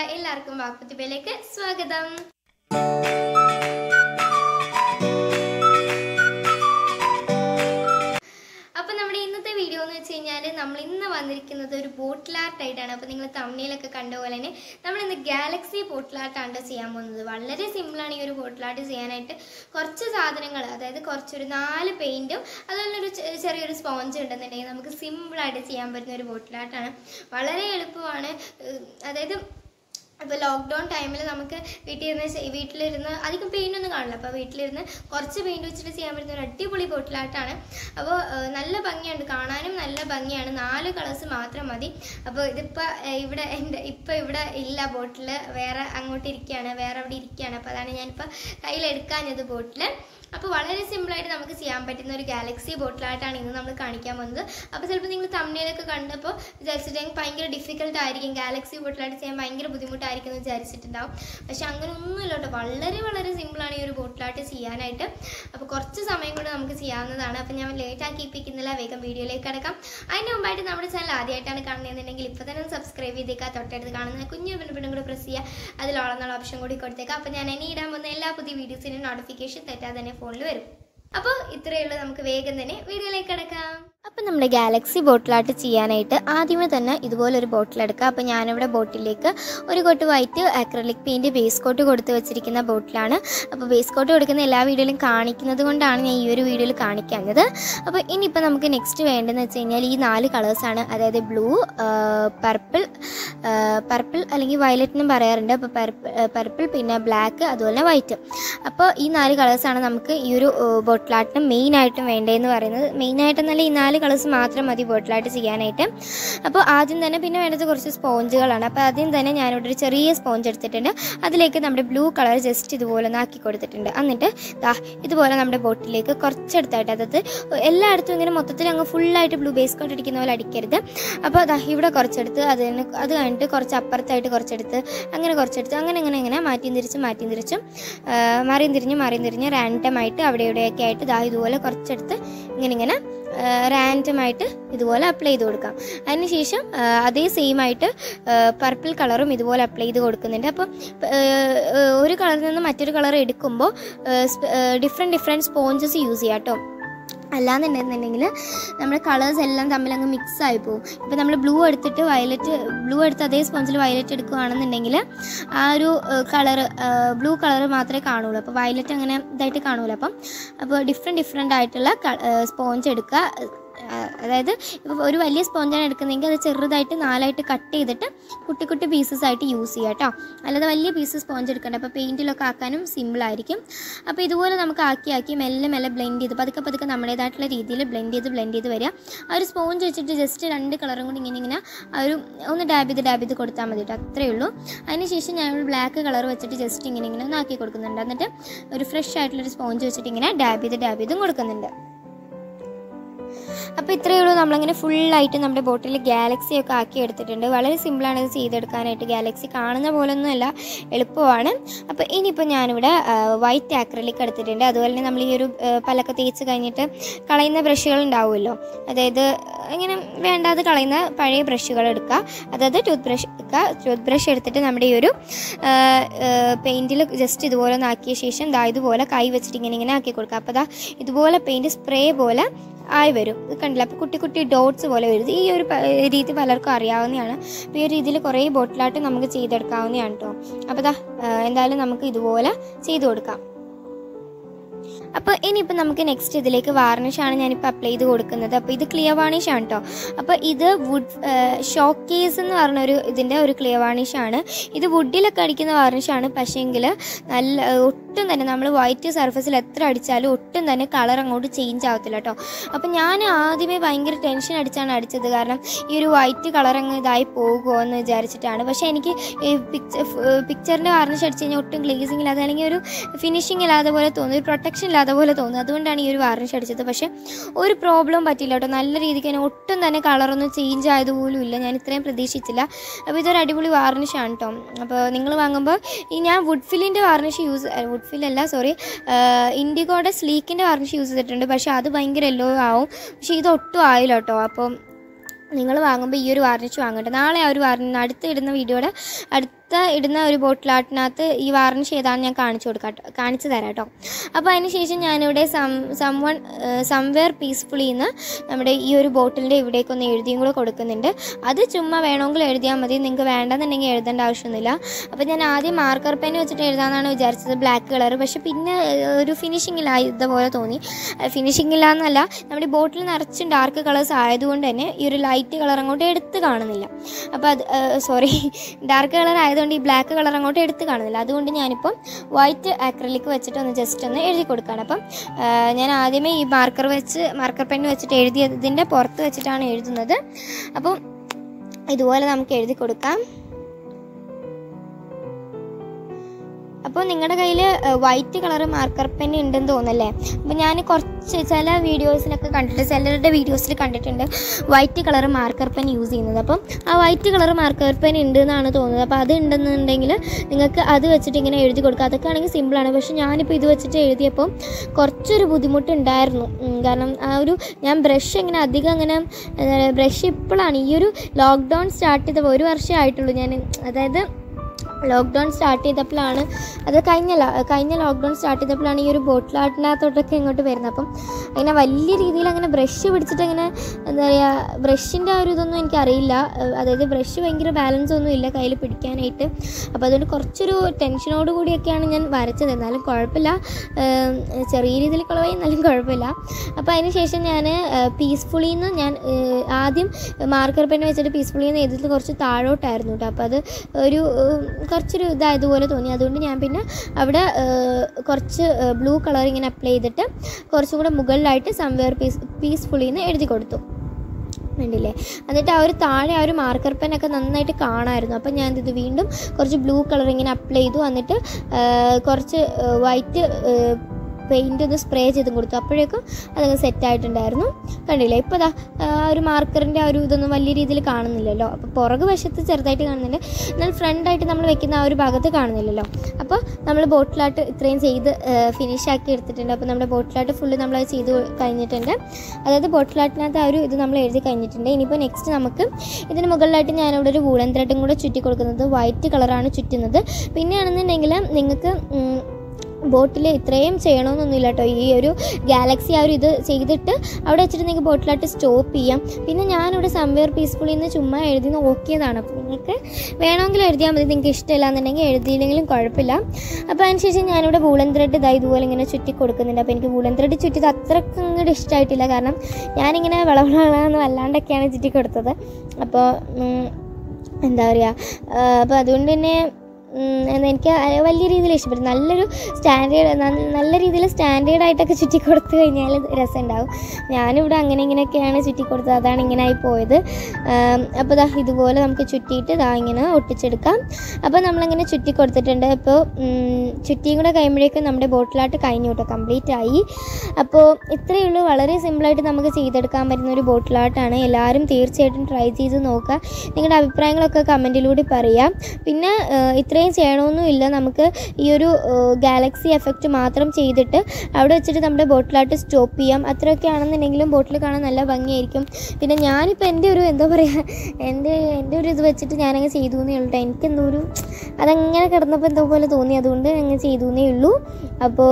എല്ലാവർക്കും വാക്കുത്തിപ്പയിലേക്ക് സ്വാഗതം അപ്പൊ നമ്മുടെ ഇന്നത്തെ വീഡിയോ എന്ന് വെച്ച് കഴിഞ്ഞാൽ നമ്മൾ ഇന്ന് വന്നിരിക്കുന്നത് ഒരു ബോട്ടിൽ ആർട്ട് ആയിട്ടാണ് അപ്പൊ നിങ്ങൾ തമിഴിലൊക്കെ കണ്ട പോലെ തന്നെ നമ്മൾ ഇന്ന് ഗാലക്സി ബോട്ടിൽ ആർട്ടാണ് ചെയ്യാൻ പോകുന്നത് വളരെ സിമ്പിളാണ് ഈ ഒരു ബോട്ടിൽ ആർട്ട് ചെയ്യാനായിട്ട് കുറച്ച് സാധനങ്ങൾ അതായത് കുറച്ചൊരു നാല് പെയിന്റും അതുപോലെ തന്നെ ഒരു ചെ- ചെറിയൊരു സ്പോഞ്ച് ഉണ്ടെന്നുണ്ടെങ്കിൽ നമുക്ക് സിമ്പിളായിട്ട് ചെയ്യാൻ പറ്റുന്ന ഒരു ബോട്ടിൽ ആർട്ടാണ് വളരെ എളുപ്പമാണ് ഏഹ് അതായത് ഇപ്പോൾ ലോക്ക്ഡൗൺ ടൈമിൽ നമുക്ക് വീട്ടിൽ ഇരുന്ന് ചെയ്- വീട്ടിലിരുന്ന് അധികം പെയിൻ്റ് ഒന്നും കാണില്ല അപ്പോൾ വീട്ടിലിരുന്ന് കുറച്ച് പെയിൻറ് വെച്ചിട്ട് ചെയ്യാൻ പറ്റുന്ന ഒരു അടിപൊളി ബോട്ടിലാട്ടാണ് അപ്പോൾ നല്ല ഭംഗിയുണ്ട് കാണാനും നല്ല ഭംഗിയാണ് നാല് കളേഴ്സ് മാത്രം മതി അപ്പോൾ ഇതിപ്പോൾ ഇവിടെ എൻ്റെ ഇപ്പോൾ ഇവിടെ ഇല്ല ബോട്ടിൽ വേറെ അങ്ങോട്ട് ഇരിക്കുകയാണ് വേറെ അവിടെ ഇരിക്കുകയാണ് അപ്പോൾ അതാണ് ഞാനിപ്പോൾ കയ്യിലെടുക്കാഞ്ഞത് ബോട്ടിൽ അപ്പോൾ വളരെ സിമ്പിളായിട്ട് നമുക്ക് ചെയ്യാൻ പറ്റുന്ന ഒരു ഗാലക്സി ബോട്ടിലായിട്ടാണ് ഇന്ന് നമ്മൾ കാണിക്കാൻ പോകുന്നത് അപ്പോൾ ചിലപ്പോൾ നിങ്ങൾ തമിഴിലൊക്കെ കണ്ടപ്പോൾ വിചാരിച്ചിട്ടുണ്ടെങ്കിൽ ഭയങ്കര ഡിഫിക്കൽട്ട് ആയിരിക്കും ഗാലക്സി ബോട്ടിലായിട്ട് ചെയ്യാൻ ഭയങ്കര ബുദ്ധിമുട്ടായിരിക്കും എന്ന് വിചാരിച്ചിട്ടുണ്ടാവും പക്ഷെ അങ്ങനെ ഒന്നുമില്ല കേട്ടോ വളരെ വളരെ സിമ്പിളാണ് ഈ ഒരു ബോട്ടിലായിട്ട് ചെയ്യാനായിട്ട് അപ്പോൾ കുറച്ച് സമയം കൊണ്ട് നമുക്ക് ചെയ്യാവുന്നതാണ് അപ്പോൾ ഞാൻ ലേറ്റ് ആക്കിപ്പിക്കുന്നില്ല വേഗം വീഡിയോയിലേക്ക് കിടക്കാം അതിന് മുമ്പായിട്ട് നമ്മുടെ ചാനൽ ആദ്യമായിട്ടാണ് കാണുന്നതെന്നുണ്ടെങ്കിൽ ഇപ്പോൾ തന്നെ സബ്സ്ക്രൈബ് ചെയ്തേക്കാം തൊട്ടടുത്ത് കാണുന്ന കുഞ്ഞു ബെൽബട്ടൺ കൂടെ പ്രസ് ചെയ്യുക അതിൽ ഓളന്നുള്ള ഓപ്ഷൻ കൂടി കൊടുത്തേക്കാം അപ്പോൾ ഞാൻ ഇനി ഇടാൻ പോകുന്ന എല്ലാ പുതിയ വീഡിയോസിനും നോട്ടിഫിക്കേഷൻ തെറ്റാതെ തന്നെ ഫോണിൽ വരും അപ്പോൾ ഇത്രയേ ഉള്ളൂ നമുക്ക് വേഗം തന്നെ വീഡിയോയിലേക്ക് കിടക്കാം അപ്പം നമ്മുടെ ഗാലക്സി ബോട്ടിലായിട്ട് ചെയ്യാനായിട്ട് ആദ്യമേ തന്നെ ഇതുപോലൊരു ബോട്ടിൽ എടുക്കുക അപ്പോൾ ഞാനിവിടെ ബോട്ടിലേക്ക് ഒരു coat white acrylic paint base coat കൊടുത്ത് വെച്ചിരിക്കുന്ന ബോട്ടിലാണ് അപ്പോൾ ബേസ് കോട്ട് കൊടുക്കുന്ന എല്ലാ വീഡിയോയിലും കാണിക്കുന്നത് കൊണ്ടാണ് ഞാൻ ഈ ഒരു വീഡിയോയിൽ കാണിക്കാഞ്ഞത് അപ്പോൾ ഇനിയിപ്പോൾ നമുക്ക് നെക്സ്റ്റ് വേണ്ടതെന്ന് വെച്ച് കഴിഞ്ഞാൽ ഈ നാല് കളേഴ്സാണ് അതായത് ബ്ലൂ പർപ്പിൾ പർപ്പിൾ അല്ലെങ്കിൽ വയലറ്റ് എന്നും പറയാറുണ്ട് അപ്പോൾ പർപ്പിൾ പിന്നെ ബ്ലാക്ക് അതുപോലെ തന്നെ വൈറ്റ് അപ്പോൾ ഈ നാല് കളേഴ്സാണ് നമുക്ക് ഈ ഒരു ബോട്ടിലാട്ടിന് മെയിനായിട്ടും വേണ്ടതെന്ന് പറയുന്നത് മെയിനായിട്ടെന്നല്ല ഈ നാല് കളേഴ്സ് മാത്രം മതി ബോട്ടിലായിട്ട് ചെയ്യാനായിട്ട് അപ്പോൾ ആദ്യം തന്നെ പിന്നെ വേണ്ടത് കുറച്ച് സ്പോഞ്ചുകളാണ് അപ്പോൾ ആദ്യം തന്നെ ഞാനിവിടെ ഒരു ചെറിയ സ്പോഞ്ച് എടുത്തിട്ടുണ്ട് അതിലേക്ക് നമ്മുടെ ബ്ലൂ കളർ ജസ്റ്റ് ഇതുപോലെ ഒന്ന് ആക്കി കൊടുത്തിട്ടുണ്ട് എന്നിട്ട് ദാ ഇതുപോലെ നമ്മുടെ ബോട്ടിലേക്ക് കുറച്ചെടുത്തായിട്ട് അതായത് എല്ലായിടത്തും ഇങ്ങനെ മൊത്തത്തിൽ അങ്ങ് ഫുള്ളായിട്ട് ബ്ലൂ ബേസ് കോട്ട് അടിക്കുന്ന പോലെ അടിക്കരുത് അപ്പോൾ ദാ ഇവിടെ കുറച്ചെടുത്ത് അതിന് അത് കഴിഞ്ഞിട്ട് കുറച്ച് അപ്പുറത്തായിട്ട് കുറച്ചെടുത്ത് അങ്ങനെ കുറച്ചെടുത്ത് അങ്ങനെ അങ്ങനെ ഇങ്ങനെ മാറ്റിയും തിരിച്ചും മാറ്റിയും തിരിച്ചും ആ, മാറിയും തിരിഞ്ഞും മാറിയും തിരിഞ്ഞ് റാൻഡമായിട്ട് അവിടെ ഇവിടെയൊക്കെ ആയിട്ട് ദാ ഇതുപോലെ കുറച്ചെടുത്ത് ഇങ്ങനെ ഇങ്ങനെ റാൻഡമായിട്ട് ഇതുപോലെ അപ്ലൈ ചെയ്ത് കൊടുക്കാം അതിനുശേഷം ആ, അതേ സെയിം ആയിട്ട് പർപ്പിൾ കളറും ഇതുപോലെ അപ്ലൈ ചെയ്ത് കൊടുക്കുന്നുണ്ട് അപ്പോൾ ഒരു കളറിൽ നിന്ന് മറ്റൊരു കളർ എടുക്കുമ്പോൾ ഡിഫറെൻറ്റ് ഡിഫറെൻറ്റ് സ്പോഞ്ചസ് യൂസ് ചെയ്യാം കേട്ടോ അല്ലാന്നുണ്ടെന്നുണ്ടെങ്കിൽ നമ്മുടെ കളേഴ്സ് എല്ലാം തമ്മിൽ അങ്ങ് മിക്സ് ആയി പോകും ഇപ്പോൾ നമ്മൾ ബ്ലൂ എടുത്തിട്ട് വയലറ്റ് ബ്ലൂ എടുത്ത് അതേ സ്പോഞ്ചിൽ വയലറ്റ് എടുക്കുകയാണെന്നുണ്ടെങ്കിൽ ആ ഒരു കളർ ബ്ലൂ കളർ മാത്രമേ കാണുള്ളൂ അപ്പോൾ വയലറ്റ് അങ്ങനെ ഇതായിട്ട് കാണൂല അപ്പം അപ്പോൾ ഡിഫറെൻറ്റ് ഡിഫറെൻ്റ് ആയിട്ടുള്ള സ്പോഞ്ച് എടുക്കുക ആ, അതായത് ഇപ്പോൾ ഒരു വലിയ സ്പോഞ്ചാണ് എടുക്കുന്നതെങ്കിൽ അത് ചെറുതായിട്ട് നാലായിട്ട് കട്ട് ചെയ്തിട്ട് കുട്ടി കുട്ടി പീസസ് ആയിട്ട് യൂസ് ചെയ്യുക കേട്ടോ അല്ലാതെ വലിയ പീസ് സ്പോഞ്ച് എടുക്കണ്ട അപ്പോൾ പെയിൻറ്റിലൊക്കെ ആക്കാനും സിമ്പിളായിരിക്കും അപ്പോൾ ഇതുപോലെ നമുക്ക് ആക്കി ആക്കി മെല്ലെ മെല്ലെ ബ്ലെൻഡ് ചെയ്ത് പതുക്കെ പതുക്കെ നമ്മുടേതായിട്ടുള്ള രീതിയിൽ ബ്ലെൻഡ് ചെയ്ത് ബ്ലെൻഡ് ചെയ്ത് വരിക ആ ഒരു സ്പോഞ്ച് വെച്ചിട്ട് ജസ്റ്റ് രണ്ട് കളറും കൂടി ഇങ്ങനെ ഇങ്ങനെ ആ ഒരു ഒന്ന് ഡാബ് ചെയ്ത് ഡാബ് ചെയ്ത് കൊടുത്താൽ മതി കേട്ടോ അത്രയേ ഉള്ളൂ അതിനുശേഷം ഞാൻ ഒരു ബ്ലാക്ക് കളർ വെച്ചിട്ട് ജസ്റ്റ് ഇങ്ങനെ ഇങ്ങനെ ഒന്ന് ആക്കി കൊടുക്കുന്നുണ്ട് എന്നിട്ട് ഒരു ഫ്രഷ് ആയിട്ടുള്ളൊരു സ്പോഞ്ച് വെച്ചിട്ട് ഇങ്ങനെ ഡാബ് ചെയ്ത് ഡാബ് ചെയ്തും കൊടുക്കുന്നുണ്ട് അപ്പോൾ ഇത്രയേ ഉള്ളൂ നമ്മളിങ്ങനെ ഫുള്ളായിട്ട് നമ്മുടെ ബോട്ടിൽ ഗാലക്സി ഒക്കെ ആക്കി എടുത്തിട്ടുണ്ട് വളരെ സിമ്പിളാണ് ഇത് ചെയ്തെടുക്കാനായിട്ട് ഗാലക്സി കാണുന്ന പോലൊന്നുമല്ല എളുപ്പമാണ് അപ്പോൾ ഇനിയിപ്പോൾ ഞാനിവിടെ വൈറ്റ് ആക്രലിക് എടുത്തിട്ടുണ്ട് അതുപോലെ തന്നെ നമ്മൾ ഈ ഒരു ആ, പല്ലൊക്കെ തേച്ച് കഴിഞ്ഞിട്ട് കളയുന്ന ബ്രഷുകൾ ഉണ്ടാവുമല്ലോ അതായത് ഇങ്ങനെ വേണ്ടാതെ കളയുന്ന പഴയ ബ്രഷുകൾ എടുക്കുക അതായത് ടൂത്ത് ബ്രഷ് എടുക്കുക ടൂത്ത് ബ്രഷ് എടുത്തിട്ട് നമ്മുടെ ഈ ഒരു പെയിൻറ്റിൽ ജസ്റ്റ് ഇതുപോലെ ഒന്ന് ആക്കിയ ശേഷം ദാ ഇതുപോലെ കൈ വെച്ചിട്ട് ഇങ്ങനെ ഇങ്ങനെ ആക്കി കൊടുക്കുക അപ്പോൾ ദാ ഇതുപോലെ പെയിൻറ്റ് സ്പ്രേ പോലെ ആയി വരും ഇത് കണ്ടില്ല അപ്പോൾ കുട്ടി കുട്ടി ഡോട്ട്സ് പോലെ വരും ഇത് ഈ ഒരു പ- രീതി പലർക്കും അറിയാവുന്നതാണ് അപ്പോൾ ഈ ഒരു രീതിയിൽ കുറേ ബോട്ടിലായിട്ട് നമുക്ക് ചെയ്തെടുക്കാവുന്നതാണ് കേട്ടോ അപ്പോൾ ദാ ആ, എന്തായാലും നമുക്ക് ഇതുപോലെ ചെയ്ത് കൊടുക്കാം അപ്പോൾ ഇനിയിപ്പോൾ നമുക്ക് നെക്സ്റ്റ് ഇതിലേക്ക് വാർണിഷാണ് ഞാനിപ്പോൾ അപ്ലൈ ചെയ്ത് കൊടുക്കുന്നത് അപ്പോൾ ഇത് ക്ലിയർ വാർണിഷ് ആണ് കേട്ടോ അപ്പോൾ ഇത് വുഡ് ഷോക്ക് കേസ് എന്ന് പറഞ്ഞ ഒരു ഇതിൻ്റെ ഒരു ക്ലിയർ വാർണിഷാണ് ഇത് വുഡിലൊക്കെ അടിക്കുന്ന വാർണിഷാണ് പക്ഷേങ്കിൽ നല്ല ഒട്ടും തന്നെ നമ്മൾ വൈറ്റ് സർഫസിൽ എത്ര അടിച്ചാലും ഒട്ടും തന്നെ കളർ അങ്ങോട്ട് ചേഞ്ച് ആവത്തില്ല കേട്ടോ അപ്പോൾ ഞാൻ ആദ്യമേ ഭയങ്കര ടെൻഷൻ അടിച്ചാണ് അടിച്ചത് കാരണം ഈ ഒരു വൈറ്റ് കളർ അങ്ങ് ഇതായി പോകുമോ എന്ന് വിചാരിച്ചിട്ടാണ് പക്ഷേ എനിക്ക് ഈ പിക്ചർ പിക്ചറിൻ്റെ വാർണിഷ് അടിച്ച് കഴിഞ്ഞാൽ ഒട്ടും ഗ്ലേസിങ് ഇല്ലാതെ അല്ലെങ്കിൽ ഒരു ഫിനിഷിങ് ഇല്ലാതെ പോലെ തോന്നും ഒരു പ്രൊട്ടക്ഷൻ ഇല്ലാതെ പോലെ തോന്നും അതുകൊണ്ടാണ് ഈ ഒരു വാർണിഷ് അടിച്ചത് പക്ഷേ ഒരു പ്രോബ്ലം പറ്റില്ല കേട്ടോ നല്ല രീതിക്ക് തന്നെ ഒട്ടും തന്നെ കളറൊന്നും ചേഞ്ച് ആയതുപോലും ഇല്ല ഞാൻ ഇത്രയും പ്രതീക്ഷിച്ചില്ല അപ്പോൾ ഇതൊരു അടിപൊളി വാർണിഷാണ് കേട്ടോ അപ്പോൾ നിങ്ങൾ വാങ്ങുമ്പോൾ ഈ ഞാൻ വുഡ് ഫില്ലിൻ്റെ വാർണിഷ് യൂസ് വുഡ് ഫില്ലല്ല സോറി ഇൻഡിഗോയുടെ സ്ലീക്കിൻ്റെ വാർണിഷ് യൂസ് ചെയ്തിട്ടുണ്ട് പക്ഷേ അത് ഭയങ്കര യെല്ലോ ആവും പക്ഷേ ഇത് ഒട്ടും ആയില്ല കേട്ടോ അപ്പം നിങ്ങൾ വാങ്ങുമ്പോൾ ഈ ഒരു വാർണിഷ് വാങ്ങട്ടെ നാളെ ആ ഒരു വാർണിഷ് അടുത്ത് ഇടുന്ന വീഡിയോയുടെ അടുത്ത അടുത്ത ഇടുന്ന ഒരു ബോട്ടിൽ ആർട്ടിനകത്ത് ഈ വാർണിഷ് ഏതാണെന്ന് ഞാൻ കാണിച്ചു കൊടുക്കാം ട്ടോ- കാണിച്ചു തരാം കേട്ടോ അപ്പോൾ അതിന് ശേഷം ഞാനിവിടെ സം സംവൺ സംവെയർ പീസ്ഫുള്ളി എന്ന് നമ്മുടെ ഈ ഒരു ബോട്ടിലിൻ്റെ ഇവിടേക്കൊന്ന് എഴുതിയും കൂടെ കൊടുക്കുന്നുണ്ട് അത് ചുമ്മാ വേണമെങ്കിൽ എഴുതിയാൽ മതി നിങ്ങൾക്ക് വേണ്ടെന്നുണ്ടെങ്കിൽ എഴുതേണ്ട ആവശ്യമൊന്നുമില്ല അപ്പോൾ ഞാൻ ആദ്യം മാർക്കർ പെൻ വെച്ചിട്ട് എഴുതാമെന്നാണ് വിചാരിച്ചത് ബ്ലാക്ക് കളർ പക്ഷേ പിന്നെ ഏഹ്, ഒരു ഫിനിഷിംഗ് ഇല്ല ഇതുപോലെ തോന്നി ഫിനിഷിംഗ് ഇല്ല എന്നല്ല നമ്മുടെ ബോട്ടിൽ നിറച്ചും ഡാർക്ക് കളേഴ്സ് ആയതുകൊണ്ട് തന്നെ ഈ ഒരു ലൈറ്റ് കളർ അങ്ങോട്ട് എടുത്ത് കാണുന്നില്ല അപ്പോൾ അത് സോറി ഡാർക്ക് കളർ ആയതുകൊണ്ട് ഈ ബ്ലാക്ക് കളർ അങ്ങോട്ട് എടുത്ത് കാണുന്നില്ല അതുകൊണ്ട് ഞാനിപ്പം വൈറ്റ് ആക്രലിക് വെച്ചിട്ട് ഒന്ന് ജസ്റ്റ് ഒന്ന് എഴുതി കൊടുക്കുകയാണ് അപ്പം ആ, ഞാൻ ആദ്യമേ ഈ മാർക്കർ വെച്ച് മാർക്കർ പെൻ വെച്ചിട്ട് എഴുതിയതിൻ്റെ പുറത്ത് വെച്ചിട്ടാണ് എഴുതുന്നത് അപ്പം ഇതുപോലെ നമുക്ക് എഴുതി കൊടുക്കാം അപ്പോൾ നിങ്ങളുടെ കയ്യിൽ വൈറ്റ് കളർ മാർക്കർ പെൻ ഉണ്ടെന്ന് തോന്നല്ലേ അപ്പോൾ ഞാൻ കുറച്ച് ചില വീഡിയോസിലൊക്കെ കണ്ടിട്ട് ചിലരുടെ വീഡിയോസിൽ കണ്ടിട്ടുണ്ട് white colour marker pen use ചെയ്യുന്നത് അപ്പം ആ വൈറ്റ് കളർ മാർക്കർ പെൻ ഉണ്ട് എന്നാണ് തോന്നുന്നത് അപ്പോൾ അത് ഉണ്ടെന്നുണ്ടെങ്കിൽ നിങ്ങൾക്ക് അത് വെച്ചിട്ട് ഇങ്ങനെ എഴുതി കൊടുക്കുക അതൊക്കെ ആണെങ്കിൽ സിമ്പിളാണ് പക്ഷെ ഞാനിപ്പോൾ ഇത് വെച്ചിട്ട് എഴുതിയപ്പോൾ കുറച്ചൊരു ബുദ്ധിമുട്ടുണ്ടായിരുന്നു ഉം, കാരണം ആ ഒരു ഞാൻ ബ്രഷ് ഇങ്ങനെ അധികം അങ്ങനെ ബ്രഷ് ഇപ്പോഴാണ് ഈ ഒരു ലോക്ക്ഡൗൺ സ്റ്റാർട്ട് ചെയ്ത ഒരു വർഷമേ ആയിട്ടുള്ളൂ ഞാൻ അതായത് ലോക്ക്ഡൗൺ സ്റ്റാർട്ട് ചെയ്തപ്പോഴാണ് അത് കഴിഞ്ഞ ലോ- കഴിഞ്ഞ ലോക്ക്ഡൗൺ സ്റ്റാർട്ട് ചെയ്തപ്പോഴാണ് ഈ ഒരു ബോട്ടിൽ ആർട്ടിനകത്തോട്ടൊക്കെ ഇങ്ങോട്ട് വരുന്നത് അപ്പം അങ്ങനെ വലിയ രീതിയിൽ അങ്ങനെ ബ്രഷ് പിടിച്ചിട്ട് അങ്ങനെ എന്താ പറയുക ബ്രഷിൻ്റെ ആ ഒരു ഇതൊന്നും എനിക്കറിയില്ല ഏഹ് അതായത് ബ്രഷ് ഭയങ്കര ബാലൻസ് ഒന്നും ഇല്ല കയ്യിൽ പിടിക്കാനായിട്ട് അപ്പോൾ അതുകൊണ്ട് കുറച്ചൊരു ടെൻഷനോട് കൂടിയൊക്കെയാണ് ഞാൻ വരച്ചത് എന്നാലും കുഴപ്പമില്ല ഏഹ് ചെറിയ രീതിയിൽ കുളവായി എന്നാലും കുഴപ്പമില്ല അപ്പോൾ അതിന് ശേഷം ഞാൻ പീസ്ഫുള്ളി നിന്ന് ഞാൻ ഏഹ് ആദ്യം മാർക്കർ പെൻ വെച്ചിട്ട് പീസ്ഫുള്ളി എന്ന് എഴുതിയത് കുറച്ച് താഴോട്ടായിരുന്നു കേട്ടോ അപ്പോൾ അത് ഒരു ഏഹ് കുറച്ചൊരു ഇതായതുപോലെ തോന്നി അതുകൊണ്ട് ഞാൻ പിന്നെ അവിടെ ഏഹ് കുറച്ച് ബ്ലൂ കളർ ഇങ്ങനെ അപ്ലൈ ചെയ്തിട്ട് കുറച്ചും കൂടെ മുകളിലായിട്ട് സംവെയർ പീസ് പീസ്ഫുള്ളി എന്ന് എഴുതി കൊടുത്തു വേണ്ടില്ലേ എന്നിട്ട് ആ ഒരു താഴെ ആ ഒരു മാർക്കർ പെന്നൊക്കെ നന്നായിട്ട് കാണാമായിരുന്നു അപ്പം ഞാൻ ഇത് വീണ്ടും കുറച്ച് ബ്ലൂ കളർ ഇങ്ങനെ അപ്ലൈ ചെയ്തു എന്നിട്ട് ആ, കുറച്ച് വൈറ്റ് പെയിൻ്റ് ഒന്ന് സ്പ്രേ ചെയ്തും കൊടുത്തു അപ്പോഴേക്കും അതങ്ങ് സെറ്റായിട്ടുണ്ടായിരുന്നു കണ്ടില്ലേ ഇപ്പോൾ ദാ ആ ഒരു മാർക്കറിൻ്റെ ആ ഒരു ഇതൊന്നും വലിയ രീതിയിൽ കാണുന്നില്ലല്ലോ അപ്പോൾ പുറകു വശത്ത് ചെറുതായിട്ട് കാണുന്നുണ്ട് എന്നാൽ ഫ്രണ്ടായിട്ട് നമ്മൾ വെക്കുന്ന ആ ഒരു ഭാഗത്ത് കാണുന്നില്ലല്ലോ അപ്പോൾ നമ്മൾ ബോട്ടിലായിട്ട് ഇത്രയും ചെയ്ത് ഫിനിഷ് ആക്കി എടുത്തിട്ടുണ്ട് അപ്പോൾ നമ്മുടെ ബോട്ടിലായിട്ട് ഫുള്ള് നമ്മൾ അത് ചെയ്ത് കഴിഞ്ഞിട്ടുണ്ട് അതായത് ബോട്ടിലാട്ടിനകത്ത് ആ ഒരു ഇത് നമ്മൾ എഴുതി കഴിഞ്ഞിട്ടുണ്ട് ഇനിയിപ്പോൾ നെക്സ്റ്റ് നമുക്ക് ഇതിന് മുകളിലായിട്ട് ഞാനിവിടെ ഒരു വൂളൻ ത്രെഡും കൂടെ ചുറ്റി കൊടുക്കുന്നത് വൈറ്റ് കളറാണ് ചുറ്റുന്നത് പിന്നെയാണെന്നുണ്ടെങ്കിൽ നിങ്ങൾക്ക് ഉം, ബോട്ടിൽ ഇത്രയും ചെയ്യണമെന്നൊന്നുമില്ല കേട്ടോ ഈ ഒരു ഗാലക്സി ആ ഒരു ഇത് ചെയ്തിട്ട് അവിടെ വെച്ചിട്ട് നിങ്ങൾക്ക് ബോട്ടിലായിട്ട് സ്റ്റോപ്പ് ചെയ്യാം പിന്നെ ഞാനിവിടെ സംവെയർ പീസ്ഫുള്ളി എന്ന് ചുമ്മാ എഴുതി നോക്കിയതാണ് അപ്പോൾ നിങ്ങൾക്ക് വേണമെങ്കിൽ എഴുതിയാൽ മതി നിങ്ങൾക്ക് ഇഷ്ടമില്ല എന്നുണ്ടെങ്കിൽ എഴുതിയില്ലെങ്കിലും കുഴപ്പമില്ല അപ്പോൾ അതിനുശേഷം ഞാനിവിടെ വൂളൻ ത്രെഡ് ഇതാ ഇതുപോലെ ഇങ്ങനെ ചുറ്റി കൊടുക്കുന്നുണ്ട് അപ്പോൾ എനിക്ക് വൂളൻ ത്രെഡ് ചുറ്റിയത് അത്രയ്ക്ക് അങ്ങോട്ട് ഇഷ്ടമായിട്ടില്ല കാരണം ഞാനിങ്ങനെ വളവളന്ന് വല്ലാണ്ടൊക്കെയാണ് ചുറ്റി കൊടുത്തത് അപ്പോൾ ഉം, എന്താ പറയുക അപ്പോൾ അതുകൊണ്ട് തന്നെ ഉം, എന്താ എനിക്ക് അ- വലിയ രീതിയിൽ ഇഷ്ടപ്പെട്ടു നല്ലൊരു സ്റ്റാൻഡേർഡ് നല്ല രീതിയിൽ സ്റ്റാൻഡേർഡ് ആയിട്ടൊക്കെ ചുറ്റി കൊടുത്തു കഴിഞ്ഞാൽ രസം ഉണ്ടാവും ഞാനിവിടെ അങ്ങനെ ഇങ്ങനെയൊക്കെയാണ് ചുറ്റി കൊടുത്തത് അതാണ് ഇങ്ങനെ ആയി പോയത് അപ്പോൾ ദാ ഇതുപോലെ നമുക്ക് ചുറ്റിയിട്ട് ദാ ഇങ്ങനെ ഒട്ടിച്ചെടുക്കാം അപ്പോൾ നമ്മളങ്ങനെ ചുറ്റി കൊടുത്തിട്ടുണ്ട് അപ്പോൾ ചുറ്റിയും കൂടെ കഴിയുമ്പോഴേക്കും നമ്മുടെ ബോട്ടിലായിട്ട് കഴിഞ്ഞു കേട്ടോ കംപ്ലീറ്റ് ആയി അപ്പോൾ ഇത്രയേ ഉള്ളൂ വളരെ സിമ്പിളായിട്ട് നമുക്ക് ചെയ്തെടുക്കാൻ പറ്റുന്ന ഒരു ബോട്ടിലായിട്ടാണ് എല്ലാവരും തീർച്ചയായിട്ടും ട്രൈ ചെയ്ത് നോക്കുക നിങ്ങളുടെ അഭിപ്രായങ്ങളൊക്കെ കമൻറ്റിലൂടെ പറയാം പിന്നെ ഏഹ്, ഇത്രയും ചെയ്യണമെന്നുമില്ല നമുക്ക് ഈ ഒരു ഗാലക്സി എഫക്റ്റ് മാത്രം ചെയ്തിട്ട് അവിടെ വെച്ചിട്ട് നമ്മുടെ ബോട്ടിലായിട്ട് സ്റ്റോപ്പ് ചെയ്യാം അത്രയൊക്കെ ആണെന്നുണ്ടെങ്കിലും ബോട്ടിൽ കാണാൻ നല്ല ഭംഗിയായിരിക്കും പിന്നെ ഞാനിപ്പോൾ എൻ്റെ ഒരു എന്താ പറയുക എൻ്റെ എൻ്റെ ഒരു ഇത് വെച്ചിട്ട് ഞാനങ്ങ് ചെയ്തു എന്നേ ഉള്ളൂ ട്ടോ. എനിക്കെന്തോ ഒരു അതങ്ങനെ കിടന്നപ്പോൾ എന്തോ പോലെ തോന്നി അതുകൊണ്ട് അങ്ങ് ചെയ്തു എന്നേ ഉള്ളൂ അപ്പോൾ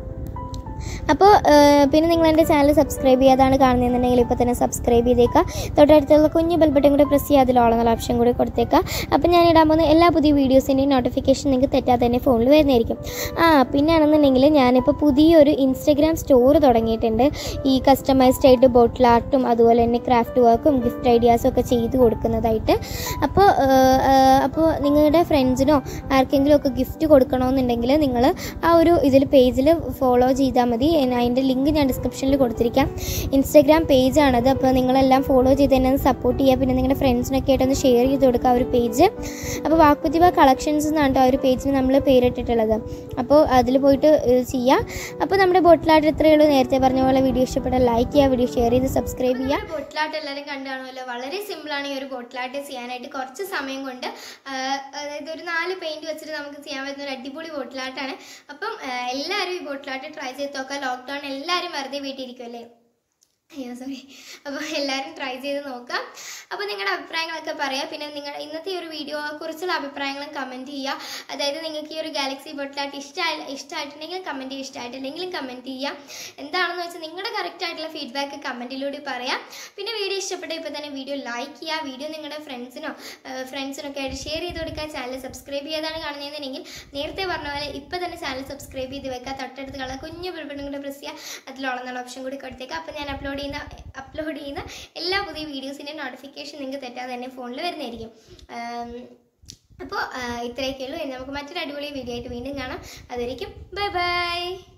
അപ്പോൾ പിന്നെ നിങ്ങൾ എൻ്റെ ചാനൽ സബ്സ്ക്രൈബ് ചെയ്യാതാണ് കാണുന്നതെന്നുണ്ടെങ്കിൽ ഇപ്പോൾ തന്നെ സബ്സ്ക്രൈബ് ചെയ്തേക്കുക തൊട്ടടുത്തുള്ള കുഞ്ഞ് ബെൽ ബട്ടൺ കൂടെ പ്രസ് ചെയ്യുക അതിലോളെന്നുള്ള ഓപ്ഷൻ കൂടി കൊടുത്തേക്കുക അപ്പോൾ ഞാൻ ഇടാൻ പോകുന്ന എല്ലാ പുതിയ വീഡിയോസിൻ്റെയും നോട്ടിഫിക്കേഷൻ നിങ്ങൾക്ക് തെറ്റാതെ തന്നെ ഫോണിൽ വരുന്നതായിരിക്കും ആ പിന്നെ ആണെന്നുണ്ടെങ്കിൽ ഞാനിപ്പോൾ പുതിയൊരു ഇൻസ്റ്റഗ്രാം സ്റ്റോർ തുടങ്ങിയിട്ടുണ്ട് ഈ കസ്റ്റമൈസ്ഡ് ആയിട്ട് ബോട്ടിൽ ആർട്ടും അതുപോലെ തന്നെ ക്രാഫ്റ്റ് വർക്കും ഗിഫ്റ്റ് ഐഡിയാസും ഒക്കെ ചെയ്ത് കൊടുക്കുന്നതായിട്ട് അപ്പോൾ അപ്പോൾ നിങ്ങളുടെ ഫ്രണ്ട്സിനോ ആർക്കെങ്കിലും ഒക്കെ ഗിഫ്റ്റ് കൊടുക്കണമെന്നുണ്ടെങ്കിൽ നിങ്ങൾ ആ ഒരു ഇതിൽ പേജിൽ ഫോളോ ചെയ്താൽ മതി എൻ- അതിൻ്റെ ലിങ്ക് ഞാൻ ഡിസ്ക്രിപ്ഷനിൽ കൊടുത്തിരിക്കാം ഇൻസ്റ്റാഗ്രാം പേജാണത് അപ്പോൾ നിങ്ങളെല്ലാം ഫോളോ ചെയ്ത് തന്നെ സപ്പോർട്ട് ചെയ്യുക പിന്നെ നിങ്ങളുടെ ഫ്രണ്ട്സിനൊക്കെ ആയിട്ടൊന്ന് ഷെയർ ചെയ്ത് കൊടുക്കുക ആ ഒരു പേജ് അപ്പോൾ വാക്കുതിവ കളക്ഷൻസ് എന്നാണ് കേട്ടോ ആ ഒരു പേജിന് നമ്മൾ പേരിട്ടിട്ടുള്ളത് അപ്പോൾ അതിൽ പോയിട്ട് ഏഹ്, ചെയ്യുക അപ്പോൾ നമ്മുടെ ബോട്ടിലായിട്ട് ഇത്രയേ ഉള്ളൂ നേരത്തെ പറഞ്ഞ പോലെ വീഡിയോ ഇഷ്ടപ്പെട്ടാൽ ലൈക്ക് ചെയ്യുക വീഡിയോ ഷെയർ ചെയ്ത് സബ്സ്ക്രൈബ് ചെയ്യുക ബോട്ടിലാട്ട് എല്ലാവരും കണ്ടാണല്ലോ വളരെ സിമ്പിളാണ് ഈ ഒരു ബോട്ടിലാട്ട് ചെയ്യാനായിട്ട് കുറച്ച് സമയം കൊണ്ട് ആ, അതായത് ഒരു നാല് പെയിന്റ് വെച്ചിട്ട് നമുക്ക് ചെയ്യാൻ പറ്റുന്ന ഒരു അടിപൊളി ബോട്ടിലാട്ടാണ് അപ്പം ആ, എല്ലാവരും ഈ ബോട്ടിലാട്ട് ട്രൈ ചെയ്ത് നോക്കുക ലോക്ക്ഡൗൺ എല്ലാവരും വെറുതെ വീട്ടിലിരിക്കുമല്ലേ അയ്യോ സോറി അപ്പോൾ എല്ലാവരും ട്രൈ ചെയ്ത് നോക്കാം അപ്പോൾ നിങ്ങളുടെ അഭിപ്രായങ്ങളൊക്കെ പറയാം പിന്നെ നിങ്ങൾ ഇന്നത്തെ ഈ ഒരു വീഡിയോയെ കുറിച്ചുള്ള അഭിപ്രായങ്ങളും കമൻറ്റ് ചെയ്യുക അതായത് നിങ്ങൾക്ക് ഈ ഒരു ഗാലക്സി ബോട്ടിലായിട്ട് ഇഷ്ടമായി ഇഷ്ടമായിട്ടുണ്ടെങ്കിൽ കമൻറ്റ് ചെയ്യുക ഇഷ്ടമായിട്ടില്ലെങ്കിലും കമൻറ്റ് ചെയ്യുക എന്താണെന്ന് വെച്ചാൽ നിങ്ങളുടെ കറക്റ്റ് ആയിട്ടുള്ള ഫീഡ്ബാക്ക് കമൻറ്റിലൂടെ പറയാം പിന്നെ വീഡിയോ ഇഷ്ടപ്പെട്ട ഇപ്പോൾ തന്നെ വീഡിയോ ലൈക്ക് ചെയ്യുക വീഡിയോ നിങ്ങളുടെ ഫ്രണ്ട്സിനോ ഫ്രണ്ട്സിനൊക്കെ ആയിട്ട് ഷെയർ ചെയ്ത് കൊടുക്കുക ചാനൽ സബ്സ്ക്രൈബ് ചെയ്താണ് കാണുന്നതെങ്കിൽ നേരത്തെ പറഞ്ഞ പോലെ ഇപ്പോൾ തന്നെ ചാനൽ സബ്സ്ക്രൈബ് ചെയ്ത് വെക്കുക തൊട്ടടുത്ത് കളർ കുഞ്ഞു ബിൽബിളും കൂടെ പ്രസ് ചെയ്യുക അതിലുള്ളെന്നുള്ള ഓപ്ഷൻ കൂടി കൊടുത്തേക്കുക അപ്പോൾ ഞാൻ അപ്ലോഡ് ചെയ്യുന്ന അപ്ലോഡ് ചെയ്യുന്ന എല്ലാ പുതിയ വീഡിയോസിൻ്റെ നോട്ടിഫിക്കേഷൻ നിങ്ങൾക്ക് തെറ്റാതെ തന്നെ ഫോണിൽ വരുന്നതായിരിക്കും അപ്പോൾ ഇത്രയൊക്കെ ഉള്ളൂ ഇനി നമുക്ക് മറ്റൊരു അടിപൊളി വീഡിയോ ആയിട്ട് വീണ്ടും കാണാം അതായിരിക്കും ബൈ ബൈ